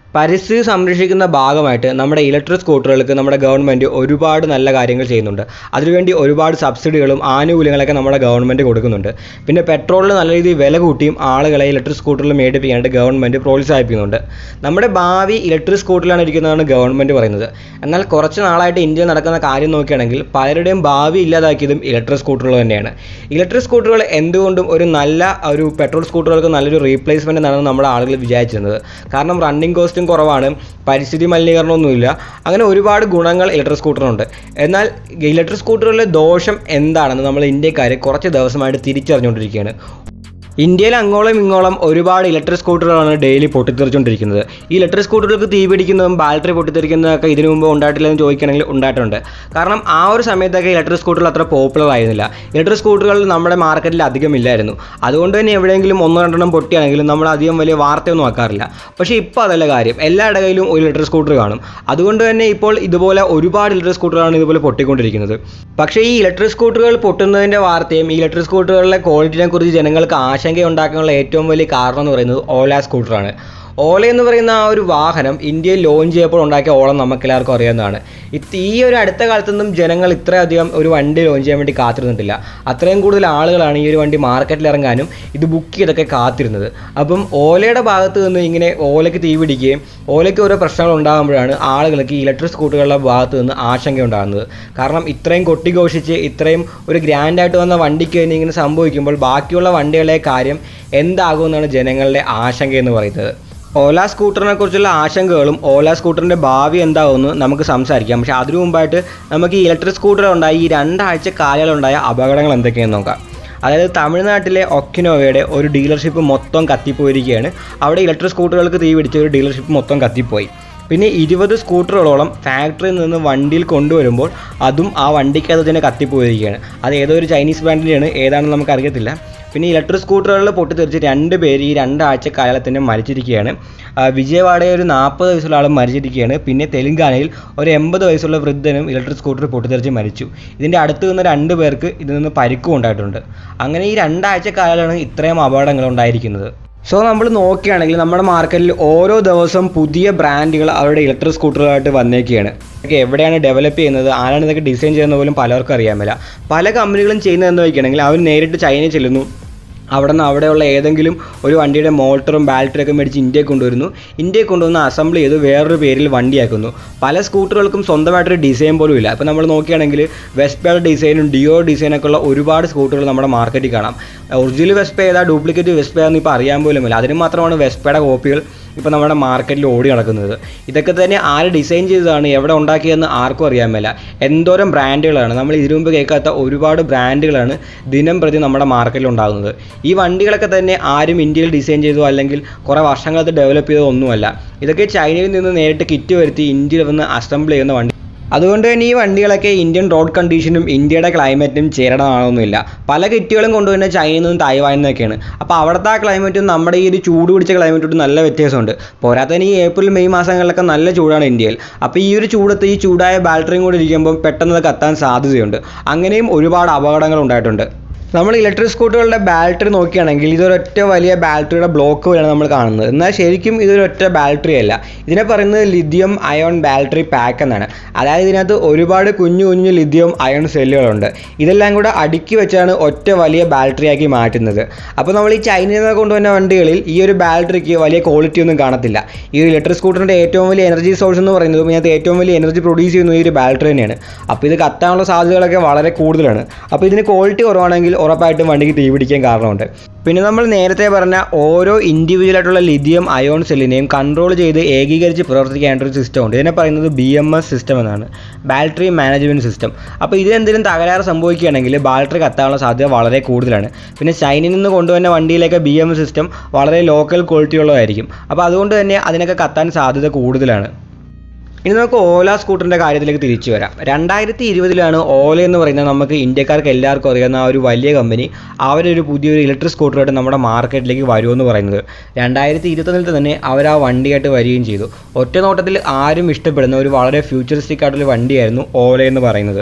പരിസ്ഥിതി സംരക്ഷിക്കുന്ന ഭാഗമായിട്ട് നമ്മുടെ ഇലക്ട്രിക് സ്കൂട്ടറുകൾക്ക് നമ്മുടെ ഗവൺമെൻറ് ഒരുപാട് നല്ല കാര്യങ്ങൾ ചെയ്യുന്നുണ്ട് അതിനുവേണ്ടി ഒരുപാട് സബ്സിഡികളും ആനുകൂല്യങ്ങളൊക്കെ നമ്മുടെ ഗവൺമെൻറ് കൊടുക്കുന്നുണ്ട് പിന്നെ പെട്രോളിന് നല്ല രീതിയിൽ വില കൂട്ടിയും ആളുകളെ ഇലക്ട്രിക് സ്കൂട്ടറിൽ മേടിപ്പിക്കാനായിട്ട് ഗവൺമെൻറ് പ്രോത്സാഹിപ്പിക്കുന്നുണ്ട് നമ്മുടെ ഭാവി ഇലക്ട്രിക് സ്കൂട്ടറിലാണ് ഇരിക്കുന്നതാണ് ഗവൺമെൻറ് പറയുന്നത് എന്നാൽ കുറച്ച് നാളായിട്ട് ഇന്ത്യയിൽ നടക്കുന്ന കാര്യം നോക്കുകയാണെങ്കിൽ പലരുടെയും ഭാവി ഇല്ലാതാക്കിയതും ഇലക്ട്രിക് സ്കൂട്ടറുകൾ തന്നെയാണ് ഇലക്ട്രിക് സ്കൂട്ടറുകൾ എന്തുകൊണ്ടും ഒരു നല്ല ഒരു പെട്രോൾ സ്കൂട്ടറുകൾക്ക് നല്ലൊരു റീപ്ലേസ്മെൻ്റ് എന്നാണ് നമ്മുടെ ആളുകൾ വിചാരിച്ചിരുന്നത് കാരണം റണ്ണിങ് കോസ്റ്റും കുറവാണ് പരിസ്ഥിതി മലിനീകരണമൊന്നുമില്ല അങ്ങനെ ഒരുപാട് ഗുണങ്ങൾ ഇലക്ട്രിക് സ്കൂട്ടറിനുണ്ട് എന്നാൽ ഇലക്ട്രിക് സ്കൂട്ടറുകളിലെ ദോഷം എന്താണെന്ന് നമ്മൾ ഇന്ത്യക്കാർ കുറച്ച് ദിവസമായിട്ട് തിരിച്ചറിഞ്ഞുകൊണ്ടിരിക്കുകയാണ് ഇന്ത്യയിൽ അങ്ങോളം ഇങ്ങോളം ഒരുപാട് ഇലക്ട്രിക് സ്കൂട്ടറുകളാണ് ഡെയിലി പൊട്ടിത്തെറിച്ചുകൊണ്ടിരിക്കുന്നത് ഈ ഇലക്ട്രിക് സ്കൂട്ടറുകൾക്ക് തീ പിടിക്കുന്നതും ബാറ്ററി പൊട്ടിത്തെറിക്കുന്നതൊക്കെ ഇതിനു മുമ്പ് ഉണ്ടായിട്ടില്ലെന്ന് ചോദിക്കുകയാണെങ്കിൽ ഉണ്ടായിട്ടുണ്ട് കാരണം ആ ഒരു സമയത്തൊക്കെ ഇലക്ട്രിക് സ്കൂട്ടറുകൾ അത്ര പോപ്പുലർ ആയിരുന്നില്ല ഇലക്ട്രിക് സ്കൂട്ടറുകൾ നമ്മുടെ മാർക്കറ്റിൽ അധികം ഇല്ലായിരുന്നു അതുകൊണ്ട് തന്നെ എവിടെയെങ്കിലും ഒന്നോ രണ്ടെണ്ണം പൊട്ടിയാണെങ്കിലും നമ്മൾ അധികം വലിയ വാർത്തയൊന്നും ആക്കാറില്ല പക്ഷേ ഇപ്പോൾ അതല്ല കാര്യം എല്ലാവരുടെ കയ്യിലും ഒരു ഇലക്ട്രിക് സ്കൂട്ടർ കാണും അതുകൊണ്ട് തന്നെ ഇപ്പോൾ ഇതുപോലെ ഒരുപാട് ഇലക്ട്രിക് സ്കൂട്ടറുകളാണ് ഇതുപോലെ പൊട്ടിക്കൊണ്ടിരിക്കുന്നത് പക്ഷേ ഈ ഇലക്ട്രിക് സ്കൂട്ടറുകൾ പൊട്ടുന്നതിൻ്റെ വാർത്തയും ഈ ഇലക്ട്രിക് സ്കൂട്ടറുകളുടെ ക്വാളിറ്റിനെ കുറിച്ച് ജനങ്ങൾക്ക് ആശങ്ക ഉണ്ടാക്കാനുള്ള ഏറ്റവും വലിയ കാരണം എന്ന് പറയുന്നത് ഓല സ്കൂട്ടറാണ് ഓല എന്ന് പറയുന്ന ആ ഒരു വാഹനം ഇന്ത്യയിൽ ലോഞ്ച് ചെയ്തപ്പോൾ ഉണ്ടാക്കിയ ഓളം നമുക്കെല്ലാവർക്കും അറിയാവുന്നതാണ് ഇത് ഈ ഒരു അടുത്ത കാലത്തൊന്നും ജനങ്ങൾ ഇത്രയധികം ഒരു വണ്ടി ലോഞ്ച് ചെയ്യാൻ വേണ്ടി കാത്തിരുന്നിട്ടില്ല അത്രയും കൂടുതൽ ആളുകളാണ് ഈ ഒരു വണ്ടി മാർക്കറ്റിൽ ഇറങ്ങാനും ഇത് ബുക്ക് ചെയ്തൊക്കെ കാത്തിരുന്നത് അപ്പം ഓലയുടെ ഭാഗത്ത് നിന്ന് ഇങ്ങനെ ഓലയ്ക്ക് തീ പിടിക്കുകയും ഓലയ്ക്ക് ഓരോ പ്രശ്നങ്ങൾ ഉണ്ടാകുമ്പോഴാണ് ആളുകൾക്ക് ഈ ഇലക്ട്രിക് സ്കൂട്ടറുകളുടെ ഭാഗത്ത് നിന്ന് ആശങ്ക ഉണ്ടാകുന്നത് കാരണം ഇത്രയും കൊട്ടിഘോഷിച്ച് ഇത്രയും ഒരു ഗ്രാൻഡായിട്ട് വന്ന വണ്ടിക്ക് തന്നെ ഇങ്ങനെ സംഭവിക്കുമ്പോൾ ബാക്കിയുള്ള വണ്ടികളുടെ കാര്യം എന്താകുമെന്നാണ് ജനങ്ങളുടെ ആശങ്ക എന്ന് പറയുന്നത് ഓല സ്കൂട്ടറിനെ കുറിച്ചുള്ള ആശങ്കകളും ഓല സ്കൂട്ടറിൻ്റെ ഭാവി എന്താകുമെന്ന് നമുക്ക് സംസാരിക്കാം പക്ഷേ അതിനു മുമ്പായിട്ട് നമുക്ക് ഈ ഇലക്ട്രിക് സ്കൂട്ടർ ഉണ്ടായ ഈ രണ്ടാഴ്ച കാലയളവുണ്ടായ അപകടങ്ങൾ എന്തൊക്കെയെന്ന് നോക്കാം അതായത് തമിഴ്നാട്ടിലെ ഒക്കിനോവയുടെ ഒരു ഡീലർഷിപ്പ് മൊത്തം കത്തിപ്പോയിരിക്കുകയാണ് അവിടെ ഇലക്ട്രിക് സ്കൂട്ടറുകൾക്ക് തീ പിടിച്ച ഒരു ഡീലർഷിപ്പ് മൊത്തം കത്തിപ്പോയി പിന്നെ ഇരുപത് സ്കൂട്ടറുകളോളം ഫാക്ടറിയിൽ നിന്ന് വണ്ടിയിൽ കൊണ്ടുവരുമ്പോൾ അതും ആ വണ്ടിക്കകത്ത് തന്നെ കത്തിപ്പോയിരിക്കുകയാണ് അത് ഏതോ ഒരു ചൈനീസ് ബ്രാൻഡിൻ്റെയാണ് ഏതാണെന്ന് നമുക്ക് അറിയത്തില്ല പിന്നെ ഇലക്ട്രിക് സ്കൂട്ടറുകളിൽ പൊട്ടിത്തെറിച്ച് രണ്ട് പേര് ഈ രണ്ടാഴ്ച കാലത്തിന് മരിച്ചിരിക്കുകയാണ് ആ, വിജയവാഡയിൽ ഒരു നാൽപ്പത് വയസ്സുള്ള ആളും മരിച്ചിരിക്കുകയാണ് പിന്നെ തെലങ്കാനയിൽ ഒരു എൺപത് വയസ്സുള്ള വൃദ്ധനും ഇലക്ട്രിക് സ്കൂട്ടർ പൊട്ടിത്തെറിച്ച് മരിച്ചു ഇതിൻ്റെ അടുത്ത് നിന്ന് രണ്ട് പേർക്ക് ഇതിൽ നിന്ന് പരിക്കും ഉണ്ടായിട്ടുണ്ട് അങ്ങനെ ഈ രണ്ടാഴ്ച കാലമാണ് ഇത്രയും അപകടങ്ങൾ ഉണ്ടായിരിക്കുന്നത് സോ നമ്മൾ നോക്കുകയാണെങ്കിൽ നമ്മുടെ മാർക്കറ്റിൽ ഓരോ ദിവസവും പുതിയ ബ്രാൻഡുകൾ അവരുടെ ഇലക്ട്രിക് സ്കൂട്ടറുകളായിട്ട് വന്നേക്കുകയാണ് ഇതൊക്കെ എവിടെയാണ് ഡെവലപ്പ് ചെയ്യുന്നത് ആരാണ് ഇതൊക്കെ ഡിസൈൻ ചെയ്യുന്നത് പോലും പലർക്കും അറിയാൻ പറ്റില്ല പല കമ്പനികളും ചെയ്യുന്നതെന്ന് വയ്ക്കുകയാണെങ്കിൽ അവർ നേരിട്ട് ചൈനയിൽ ചെല്ലുന്നു അവിടെ നിന്ന് അവിടെയുള്ള ഏതെങ്കിലും ഒരു വണ്ടിയുടെ മോട്ടറും ബാറ്ററിയൊക്കെ മേടിച്ച് ഇന്ത്യയിൽ കൊണ്ടുവരുന്നു ഇന്ത്യയിൽ കൊണ്ടുവന്ന് അസംബിൾ ചെയ്ത് വേറൊരു പേരിൽ വണ്ടിയാക്കുന്നു പല സ്കൂട്ടറുകൾക്കും സ്വന്തമായിട്ടൊരു ഡിസൈൻ പോലും ഇല്ല ഇപ്പോൾ നമ്മൾ നോക്കുകയാണെങ്കിൽ വെസ്പയുടെ ഡിസൈനും ഡിയോ ഡിസൈനൊക്കെ ഉള്ള ഒരുപാട് സ്കൂട്ടറുകൾ നമ്മുടെ മാർക്കറ്റിൽ കാണാം ഒറിജിനൽ വെസ്പ ഏതാ ഡ്യൂപ്ലിക്കേറ്റ് വെസ്പ ഏതാണെന്ന് ഇപ്പോൾ അറിയാൻ പോലുമില്ല അതിന് മാത്രമാണ് വെസ്പയുടെ കോപ്പികൾ ഇപ്പോൾ നമ്മുടെ മാർക്കറ്റിൽ ഓടി നടക്കുന്നത് ഇതൊക്കെ തന്നെ ആര് ഡിസൈൻ ചെയ്തതാണ് എവിടെ ഉണ്ടാക്കിയതെന്ന് ആർക്കും അറിയാൻ മേല എന്തോരം ബ്രാൻഡുകളാണ് നമ്മൾ ഇതിനു മുമ്പ് കേൾക്കാത്ത ഒരുപാട് ബ്രാൻഡുകളാണ് ദിനം പ്രതി നമ്മുടെ മാർക്കറ്റിൽ ഉണ്ടാകുന്നത് ഈ വണ്ടികളൊക്കെ തന്നെ ആരും ഇന്ത്യയിൽ ഡിസൈൻ ചെയ്തോ അല്ലെങ്കിൽ കുറേ വർഷങ്ങളത് ഡെവലപ്പ് ചെയ്തോ ഒന്നുമല്ല ഇതൊക്കെ ചൈനയിൽ നിന്ന് നേരിട്ട് കിറ്റ് വരുത്തി ഇന്ത്യയിൽ വന്ന് അസംബിൾ ചെയ്യുന്ന വണ്ടി അതുകൊണ്ട് തന്നെ ഈ വണ്ടികളൊക്കെ ഇന്ത്യൻ റോഡ് കണ്ടീഷനും ഇന്ത്യയുടെ ക്ലൈമറ്റും ചേരണമാണെന്നില്ല പല കിറ്റുകളും കൊണ്ടുവരുന്ന ചൈനയിൽ നിന്നും തായ്വാനിൽ നിന്നൊക്കെയാണ് അപ്പോൾ അവിടുത്തെ ആ ക്ലൈമറ്റും നമ്മുടെ ഈ ഒരു ചൂട് പിടിച്ച ക്ലൈമറ്റും നല്ല വ്യത്യാസമുണ്ട് പോരാത്തതിന് ഈ ഏപ്രിൽ മെയ് മാസങ്ങളിലൊക്കെ നല്ല ചൂടാണ് ഇന്ത്യയിൽ അപ്പോൾ ഈ ഒരു ചൂടത്ത് ഈ ചൂടായ ബാറ്ററിയും കൂടി ഇരിക്കുമ്പോൾ പെട്ടെന്ന് അത് കത്താൻ സാധ്യതയുണ്ട് അങ്ങനെയും ഒരുപാട് അപകടങ്ങൾ ഉണ്ടായിട്ടുണ്ട് നമ്മൾ ഇലക്ട്രിക് സ്കൂട്ടറുകളുടെ ബാറ്ററി നോക്കുകയാണെങ്കിൽ ഇതൊരൊറ്റ വലിയ ബാറ്ററിയുടെ ബ്ലോക്ക് പോലെയാണ് നമ്മൾ കാണുന്നത് എന്നാൽ ശരിക്കും ഇതൊരൊറ്റ ബാറ്ററി അല്ല ഇതിനെ പറയുന്നത് ലിഥിയം അയോൺ ബാറ്ററി പാക്ക് എന്നാണ് അതായത് ഇതിനകത്ത് ഒരുപാട് കുഞ്ഞു കുഞ്ഞു ലിഥിയം അയോൺ സെല്ലുകളുണ്ട് ഇതെല്ലാം കൂടെ അടുക്കി വെച്ചാണ് ഒറ്റ വലിയ ബാറ്ററിയാക്കി മാറ്റുന്നത് അപ്പോൾ നമ്മൾ ഈ ചൈനയിൽ നിന്ന് കൊണ്ടുവന്ന വണ്ടികളിൽ ഈ ഒരു ബാറ്ററിക്ക് വലിയ ക്വാളിറ്റി ഒന്നും കാണത്തില്ല ഈ ഒരു ഇലക്ട്രിക് സ്കൂട്ടറിൻ്റെ ഏറ്റവും വലിയ എനർജി സോഴ്സ് എന്ന് പറയുന്നത് ഇതിനകത്ത് ഏറ്റവും വലിയ എനർജി പ്രൊഡ്യൂസ് ചെയ്യുന്നത് ഈ ഒരു ബാറ്ററി തന്നെയാണ് അപ്പോൾ ഇത് കത്താനുള്ള സാധ്യതകളൊക്കെ വളരെ കൂടുതലാണ് അപ്പോൾ ഇതിന് ക്വാളിറ്റി കുറവാണെങ്കിൽ ഉറപ്പായിട്ടും വണ്ടിക്ക് തീ പിടിക്കാൻ കാരണമുണ്ട് പിന്നെ നമ്മൾ നേരത്തെ പറഞ്ഞ ഓരോ ഇൻഡിവിജ്വൽ ആയിട്ടുള്ള ലിഥിയം അയോൺ സെല്ലിനെയും കൺട്രോൾ ചെയ്ത് ഏകീകരിച്ച് പ്രവർത്തിക്കേണ്ട ഒരു സിസ്റ്റം ഉണ്ട് ഇതിനെ പറയുന്നത് ബി എം എസ് സിസ്റ്റം എന്നാണ് ബാറ്ററി മാനേജ്മെൻറ്റ് സിസ്റ്റം അപ്പോൾ ഇതിലെന്തെങ്കിലും തകരാറ് സംഭവിക്കുകയാണെങ്കിൽ ബാറ്ററി കത്താനുള്ള സാധ്യത വളരെ കൂടുതലാണ് പിന്നെ ചൈനയിൽ നിന്ന് കൊണ്ടുവന്ന വണ്ടിയിലേക്ക് ബി എം എസ് സിസ്റ്റം വളരെ ലോക്കൽ ക്വാളിറ്റി ഉള്ളതായിരിക്കും അപ്പോൾ അതുകൊണ്ട് തന്നെ അതിനൊക്കെ കത്താൻ സാധ്യത കൂടുതലാണ് ഇനി നമുക്ക് ഓല സ്കൂട്ടറിൻ്റെ കാര്യത്തിലേക്ക് തിരിച്ചു വരാം രണ്ടായിരത്തി ഇരുപതിലാണ് ഓല എന്ന് പറയുന്ന നമുക്ക് ഇന്ത്യക്കാർക്ക് എല്ലാവർക്കും അറിയാവുന്ന ആ ഒരു വലിയ കമ്പനി അവരൊരു പുതിയൊരു ഇലക്ട്രിക് സ്കൂട്ടറായിട്ട് നമ്മുടെ മാർക്കറ്റിലേക്ക് വരുമെന്ന് പറയുന്നത് രണ്ടായിരത്തി ഇരുപത്തൊന്നിൽ തന്നെ അവർ ആ വണ്ടിയായിട്ട് വരികയും ചെയ്തു ഒറ്റ നോട്ടത്തിൽ ആരും ഇഷ്ടപ്പെടുന്ന ഒരു വളരെ ഫ്യൂച്ചറിസ്റ്റിക് ആയിട്ടുള്ള വണ്ടിയായിരുന്നു ഓല എന്ന് പറയുന്നത്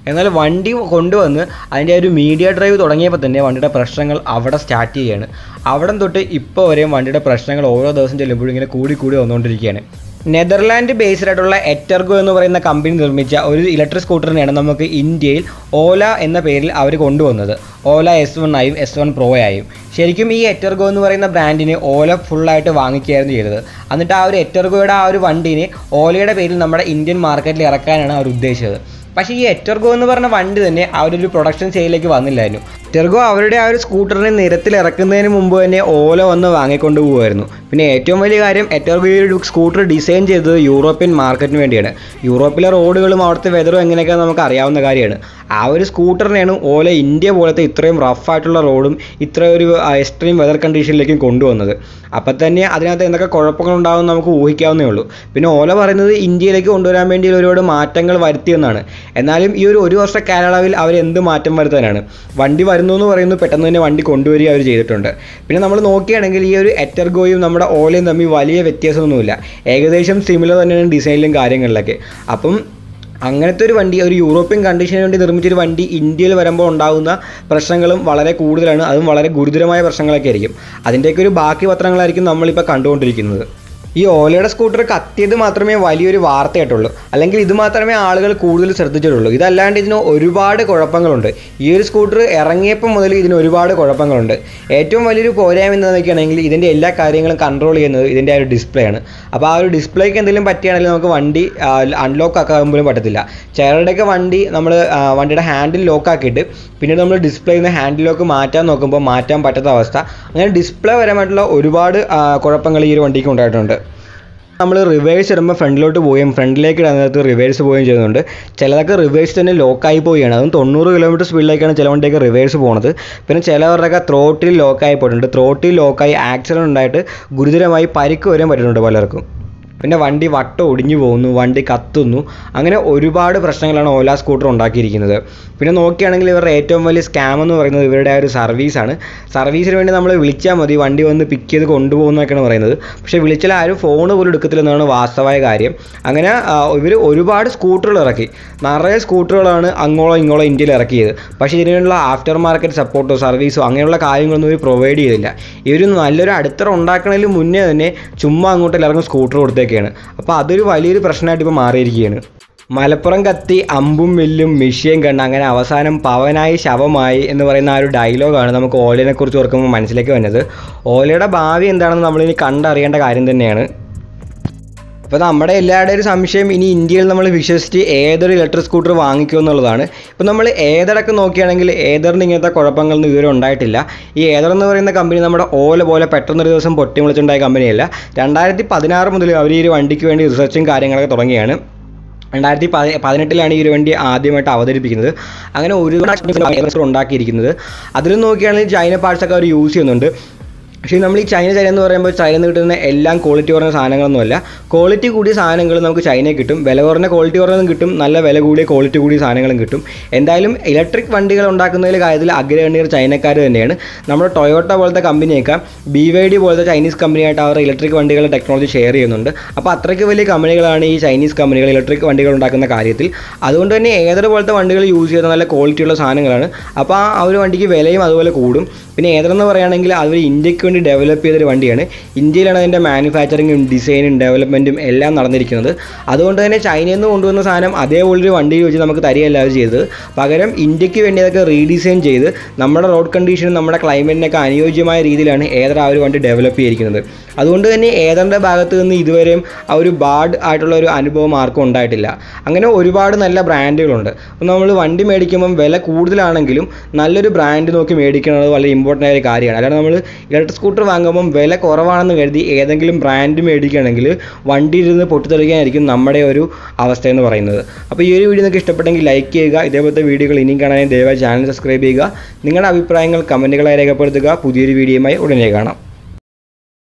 എന്നാൽ വണ്ടി കൊണ്ടുവന്ന് അതിൻ്റെ ഒരു മീഡിയ ഡ്രൈവ് തുടങ്ങിയപ്പോൾ തന്നെ വണ്ടിയുടെ പ്രശ്നങ്ങൾ അവിടെ സ്റ്റാർട്ട് ചെയ്യുകയാണ് അവിടെ തൊട്ട് ഇപ്പോൾ വരെയും വണ്ടിയുടെ പ്രശ്നങ്ങൾ ഓരോ ദിവസം ചെല്ലുമ്പോഴും ഇങ്ങനെ കൂടി കൂടി വന്നുകൊണ്ടിരിക്കുകയാണ് നെതർലാൻഡ് ബേസ്ഡ് ആയിട്ടുള്ള എറ്റർഗോ എന്ന് പറയുന്ന കമ്പനി നിർമ്മിച്ച ഒരു ഇലക്ട്രിക് സ്കൂട്ടറിനെയാണ് നമുക്ക് ഇന്ത്യയിൽ ഓല എന്ന പേരിൽ അവർ കൊണ്ടുവന്നത് ഓല എസ് വൺ ആയും എസ് വൺ പ്രോ ആയും ശരിക്കും ഈ എറ്റർഗോ എന്ന് പറയുന്ന ബ്രാൻഡിന് ഓല ഫുള്ളായിട്ട് വാങ്ങിക്കുകയായിരുന്നു ചെയ്തത് എന്നിട്ട് ആ ഒരു എറ്റർഗോയുടെ ആ ഒരു വണ്ടിനെ ഓലയുടെ പേരിൽ നമ്മുടെ ഇന്ത്യൻ മാർക്കറ്റിൽ ഇറക്കാനാണ് അവർ ഉദ്ദേശിച്ചത് പക്ഷേ ഈ എറ്റർഗോ എന്ന് പറഞ്ഞ വണ്ടി തന്നെ അവരൊരു പ്രൊഡക്ഷൻ സെയിലേക്ക് വന്നില്ലായിരുന്നു എറ്റർഗോ അവരുടെ ആ ഒരു സ്കൂട്ടറിനെ നിരത്തിൽ ഇറക്കുന്നതിന് മുമ്പ് തന്നെ ഓല വന്ന് വാങ്ങിക്കൊണ്ട് പോകുമായിരുന്നു പിന്നെ ഏറ്റവും വലിയ കാര്യം എറ്റർഗോ ഈ ഒരു സ്കൂട്ടർ ഡിസൈൻ ചെയ്തത് യൂറോപ്യൻ മാർക്കറ്റിന് വേണ്ടിയാണ് യൂറോപ്പിലെ റോഡുകളും അവിടുത്തെ വെതറും എങ്ങനെയൊക്കെ നമുക്ക് അറിയാവുന്ന കാര്യമാണ് ആ ഒരു സ്കൂട്ടറിനെയാണ് ഓല ഇന്ത്യ പോലത്തെ ഇത്രയും റഫ് ആയിട്ടുള്ള റോഡും ഇത്ര ഒരു എക്സ്ട്രീം വെതർ കണ്ടീഷനിലേക്കും കൊണ്ടുവന്നത് അപ്പം തന്നെ അതിനകത്ത് എന്തൊക്കെ കുഴപ്പങ്ങളുണ്ടാകും നമുക്ക് ഊഹിക്കാവുന്നേ ഉള്ളൂ പിന്നെ ഓല പറയുന്നത് ഇന്ത്യയിലേക്ക് കൊണ്ടുവരാൻ വേണ്ടി ഒരുപാട് മാറ്റങ്ങൾ വരുത്തിയെന്നാണ് എന്നാലും ഈ ഒരു ഒരു വർഷ കാലയളവിൽ അവർ എന്ത് മാറ്റം വരുത്താനാണ് വണ്ടി വരുന്നു എന്ന് പറയുന്നു പെട്ടെന്ന് തന്നെ വണ്ടി കൊണ്ടുവരിക അവർ ചെയ്തിട്ടുണ്ട് പിന്നെ നമ്മൾ നോക്കുകയാണെങ്കിൽ ഈ ഒരു എറ്റർഗോയും നമ്മുടെ ഓലയും തമ്മിൽ വലിയ വ്യത്യാസമൊന്നുമില്ല ഏകദേശം സിമിലർ തന്നെയാണ് ഡിസൈനിലും കാര്യങ്ങളിലൊക്കെ അപ്പം അങ്ങനത്തെ ഒരു വണ്ടി ഒരു യൂറോപ്യൻ കണ്ടീഷന് വേണ്ടി നിർമ്മിച്ചൊരു വണ്ടി ഇന്ത്യയിൽ വരുമ്പോൾ ഉണ്ടാകുന്ന പ്രശ്നങ്ങളും വളരെ കൂടുതലാണ് അതും വളരെ ഗുരുതരമായ പ്രശ്നങ്ങളൊക്കെ ആയിരിക്കും അതിൻ്റെയൊക്കെ ഒരു ബാക്കി പത്രങ്ങളായിരിക്കും നമ്മളിപ്പോൾ കണ്ടുകൊണ്ടിരിക്കുന്നത് ഈ ഓലയുടെ സ്കൂട്ടർ കത്തിയത് മാത്രമേ വലിയൊരു വാർത്തയായിട്ടുള്ളൂ അല്ലെങ്കിൽ ഇത് മാത്രമേ ആളുകൾ കൂടുതൽ ശ്രദ്ധിച്ചിട്ടുള്ളൂ ഇതല്ലാണ്ട് ഇതിന് ഒരുപാട് കുഴപ്പങ്ങളുണ്ട് ഈ ഒരു സ്കൂട്ടർ ഇറങ്ങിയപ്പോൾ മുതൽ ഇതിന് ഒരുപാട് കുഴപ്പങ്ങളുണ്ട് ഏറ്റവും വലിയൊരു പോരായ്മ എന്താണെന്ന് വെക്കുകയാണെങ്കിൽ ഇതിൻ്റെ എല്ലാ കാര്യങ്ങളും കൺട്രോൾ ചെയ്യുന്നത് ഇതിൻ്റെ ആ ഒരു ഡിസ്പ്ലേ ആണ് അപ്പോൾ ആ ഒരു ഡിസ്പ്ലേക്ക് എന്തെങ്കിലും പറ്റുകയാണെങ്കിൽ നമുക്ക് വണ്ടി അൺലോക്ക് ആക്കാൻ പറ്റത്തില്ല ചിലരുടെയൊക്കെ വണ്ടി നമ്മൾ വണ്ടിയുടെ ഹാൻഡിൽ ലോക്ക് ആക്കിയിട്ട് പിന്നീട് നമ്മൾ ഡിസ്പ്ലേയിൽ നിന്ന് ഹാൻഡിൽ ലോക്ക് മാറ്റാൻ നോക്കുമ്പോൾ മാറ്റാൻ പറ്റാത്ത അവസ്ഥ അങ്ങനെ ഡിസ്പ്ലേ പരമായിട്ടുള്ള ഒരുപാട് ആ, കുഴപ്പങ്ങൾ ഈ ഒരു വണ്ടിക്ക് ഉണ്ടായിട്ടുണ്ട് നമ്മൾ റിവേഴ്സ് ഇടുമ്പോൾ ഫ്രണ്ടിലോട്ട് പോവുകയും ഫ്രണ്ടിലേക്ക് ഇടുന്നത് റിവേഴ്സ് പോവുകയും ചെയ്യുന്നുണ്ട് ചിലതൊക്കെ റിവേഴ്സ് തന്നെ ലോക്കായി പോവുകയാണ് അതും തൊണ്ണൂറ് കിലോമീറ്റർ സ്പീഡിലേക്കാണ് ചില വണ്ടിയൊക്കെ റിവേഴ്സ് പോകുന്നത് പിന്നെ ചിലവരുടെയൊക്കെ ത്രോട്ടിൽ ലോക്കായി പോയിട്ടുണ്ട് ത്രോട്ടിൽ ലോക്കായി ആക്സിഡൻറ്റ് ഉണ്ടായിട്ട് ഗുരുതരമായി പരിക്ക് വരാൻ പറ്റുന്നുണ്ട് പലർക്കും പിന്നെ വണ്ടി വട്ടം ഒടിഞ്ഞു പോകുന്നു വണ്ടി കത്തുന്നു അങ്ങനെ ഒരുപാട് പ്രശ്നങ്ങളാണ് ഓല സ്കൂട്ടർ ഉണ്ടാക്കിയിരിക്കുന്നത് പിന്നെ നോക്കുകയാണെങ്കിൽ ഇവരുടെ ഏറ്റവും വലിയ സ്കാം എന്ന് പറയുന്നത് ഇവരുടെ ആ ഒരു സർവീസാണ് സർവീസിന് വേണ്ടി നമ്മൾ വിളിച്ചാൽ മതി വണ്ടി വന്ന് പിക്ക് ചെയ്ത് കൊണ്ടുപോകുന്നൊക്കെയാണ് പറയുന്നത് പക്ഷേ വിളിച്ചാൽ ആരും ഫോൺ പോലും എടുക്കത്തില്ലെന്നാണ് വാസ്തവമായ കാര്യം അങ്ങനെ ഇവർ ഒരുപാട് സ്കൂട്ടറുകൾ ഇറക്കി നിറയെ സ്കൂട്ടറുകളാണ് അങ്ങോളം ഇങ്ങോളം ഇന്ത്യയിൽ ഇറക്കിയത് പക്ഷേ ഇതിനുള്ള ആഫ്റ്റർ മാർക്കറ്റ് സപ്പോർട്ടോ സർവീസോ അങ്ങനെയുള്ള കാര്യങ്ങളൊന്നും ഇവർ പ്രൊവൈഡ് ചെയ്തില്ല ഇവർ നല്ലൊരു അടിത്തറ ഉണ്ടാക്കണതിന് മുന്നേ തന്നെ ചുമ്മാ അങ്ങോട്ട് എല്ലാവർക്കും സ്കൂട്ടർ കൊടുത്തേക്കാണ് അപ്പോൾ അതൊരു വലിയൊരു പ്രശ്നമായിട്ട് ഇപ്പോൾ മാറിയിരിക്കുകയാണ് മലപ്പുറം കത്തി അമ്പും വില്ലും മിഷ്യയും കണ്ട് അങ്ങനെ അവസാനം പവനായി ശവമായി എന്ന് പറയുന്ന ആ ഒരു ഡയലോഗാണ് നമുക്ക് ഓലയെ കുറിച്ച് ഓർക്കുമ്പോൾ മനസ്സിലേക്ക് വന്നത് ഓലയുടെ ഭാവി എന്താണെന്ന് നമ്മളിനി കണ്ടറിയേണ്ട കാര്യം തന്നെയാണ് അപ്പോൾ നമ്മുടെ എല്ലാവരുടെയും ഒരു സംശയം ഇനി ഇന്ത്യയിൽ നമ്മൾ വിശ്വസിച്ച് ഏതൊരു ഇലക്ട്രിക് സ്കൂട്ടർ വാങ്ങിക്കും എന്നുള്ളതാണ് ഇപ്പോൾ നമ്മൾ ഏതടക്കം നോക്കുകയാണെങ്കിൽ ഏതറിന് ഇങ്ങനത്തെ കുഴപ്പങ്ങളൊന്നും ഇതുവരെ ഉണ്ടായിട്ടില്ല ഈ ഏതർ എന്ന് പറയുന്ന കമ്പനി നമ്മുടെ ഓല പോലെ പെട്ടെന്നൊരു ദിവസം പൊട്ടി മുളച്ചുണ്ടായ കമ്പനിയല്ല രണ്ടായിരത്തി പതിനാറ് മുതൽ അവർ ഈ ഒരു വണ്ടിക്ക് വേണ്ടി റിസർച്ചും കാര്യങ്ങളൊക്കെ തുടങ്ങിയാണ് രണ്ടായിരത്തി പതി പതിനെട്ടിലാണ് ഈ ഒരു വണ്ടി ആദ്യമായിട്ട് അവതരിപ്പിക്കുന്നത് അങ്ങനെ ഒരുപാട് ഉണ്ടാക്കിയിരിക്കുന്നത് അതിൽ നോക്കുകയാണെങ്കിൽ ചൈന പാർട്സൊക്കെ അവർ യൂസ് ചെയ്യുന്നുണ്ട് പക്ഷേ നമ്മൾ ഈ ചൈന ചൈന എന്ന് പറയുമ്പോൾ ചൈനയിൽ നിന്ന് കിട്ടുന്ന എല്ലാം ക്വാളിറ്റി കുറഞ്ഞ സാധനങ്ങളൊന്നുമല്ല ക്വാളിറ്റി കൂടിയ സാധനങ്ങൾ നമുക്ക് ചൈനയിൽ കിട്ടും വില കുറഞ്ഞ ക്വാളിറ്റി കുറഞ്ഞതും കിട്ടും നല്ല വില കൂടിയ ക്വാളിറ്റി കൂടിയ സാധനങ്ങളും കിട്ടും എന്തായാലും ഇലക്ട്രിക് വണ്ടികൾ ഉണ്ടാക്കുന്നതിൽ കാര്യത്തിൽ അഗ്രഗണ്യർ ചൈനക്കാർ തന്നെയാണ് നമ്മുടെ ടൊയോട്ട പോലത്തെ കമ്പനിയൊക്കെ ബി വൈ ഡി പോലത്തെ ചൈനീസ് കമ്പനിയായിട്ട് അവർ ഇലക്ട്രിക് വണ്ടികളുടെ ടെക്നോളജി ഷെയർ ചെയ്യുന്നുണ്ട് അപ്പോൾ അത്രയ്ക്ക് വലിയ കമ്പനികളാണ് ഈ ചൈനീസ് കമ്പനികൾ ഇലക്ട്രിക് വണ്ടികൾ ഉണ്ടാക്കുന്ന കാര്യത്തിൽ അതുകൊണ്ട് തന്നെ ഏതൊരു പോലത്തെ വണ്ടികൾ യൂസ് ചെയ്യുന്ന നല്ല ക്വാളിറ്റിയുള്ള സാധനങ്ങളാണ് അപ്പോൾ ആ ഒരു വണ്ടിക്ക് വിലയും അതുപോലെ കൂടും പിന്നെ ഏതെന്ന് പറയുകയാണെങ്കിൽ അവർ ഇന്ത്യക്ക് വേണ്ടി ഡെവലപ്പ് ചെയ്തൊരു വണ്ടിയാണ് ഇന്ത്യയിലാണ് അതിൻ്റെ മാനുഫാക്ചറിങ്ങും ഡിസൈനും ഡെവലപ്മെൻറ്റും എല്ലാം നടന്നിരിക്കുന്നത് അതുകൊണ്ട് തന്നെ ചൈനയിൽ നിന്ന് കൊണ്ടുവന്ന സാധനം അതേപോലൊരു വണ്ടിയിൽ വെച്ച് നമുക്ക് തരികയല്ല അവർ ചെയ്തത് പകരം ഇന്ത്യക്ക് വേണ്ടി അതൊക്കെ റീഡിസൈൻ ചെയ്ത് നമ്മുടെ റോഡ് കണ്ടീഷനും നമ്മുടെ ക്ലൈമറ്റിനൊക്കെ അനുയോജ്യമായ രീതിയിലാണ് ഏതർ ആ ഒരു വണ്ടി ഡെവലപ്പ് ചെയ്തിരിക്കുന്നത് അതുകൊണ്ട് തന്നെ ഏതറിൻ്റെ ഭാഗത്ത് നിന്ന് ഇതുവരെയും ആ ഒരു ബാഡ് ആയിട്ടുള്ള ഒരു അനുഭവം ആർക്കും ഉണ്ടായിട്ടില്ല അങ്ങനെ ഒരുപാട് നല്ല ബ്രാൻഡുകളുണ്ട് അപ്പോൾ നമ്മൾ വണ്ടി മേടിക്കുമ്പം വില കൂടുതലാണെങ്കിലും നല്ലൊരു ബ്രാൻഡ് നോക്കി മേടിക്കുന്നത് വളരെ ഇമ്പോർട്ടൻ്റ് ആയ ഒരു കാര്യമാണ് അല്ലാതെ നമ്മൾ ഇലക്ട്രിക് സ്കൂട്ടർ വാങ്ങുമ്പം വില കുറവാണെന്ന് കരുതി ഏതെങ്കിലും ബ്രാൻഡ് മേടിക്കുകയാണെങ്കിൽ വണ്ടിയിൽ നിന്ന് പൊട്ടിത്തെറിക്കാനായിരിക്കും നമ്മുടെ ഒരു അവസ്ഥ എന്ന് പറയുന്നത് അപ്പോൾ ഈ ഒരു വീഡിയോ നിങ്ങൾക്ക് ഇഷ്ടപ്പെട്ടെങ്കിൽ ലൈക്ക് ചെയ്യുക ഇതേപോലത്തെ വീഡിയോകൾ ഇനിയും കാണാനായി ദയവായി ചാനൽ സബ്സ്ക്രൈബ് ചെയ്യുക നിങ്ങളുടെ അഭിപ്രായങ്ങൾ കമൻറ്റുകളായി രേഖപ്പെടുത്തുക പുതിയൊരു വീഡിയോയുമായി ഉടനെ കാണാം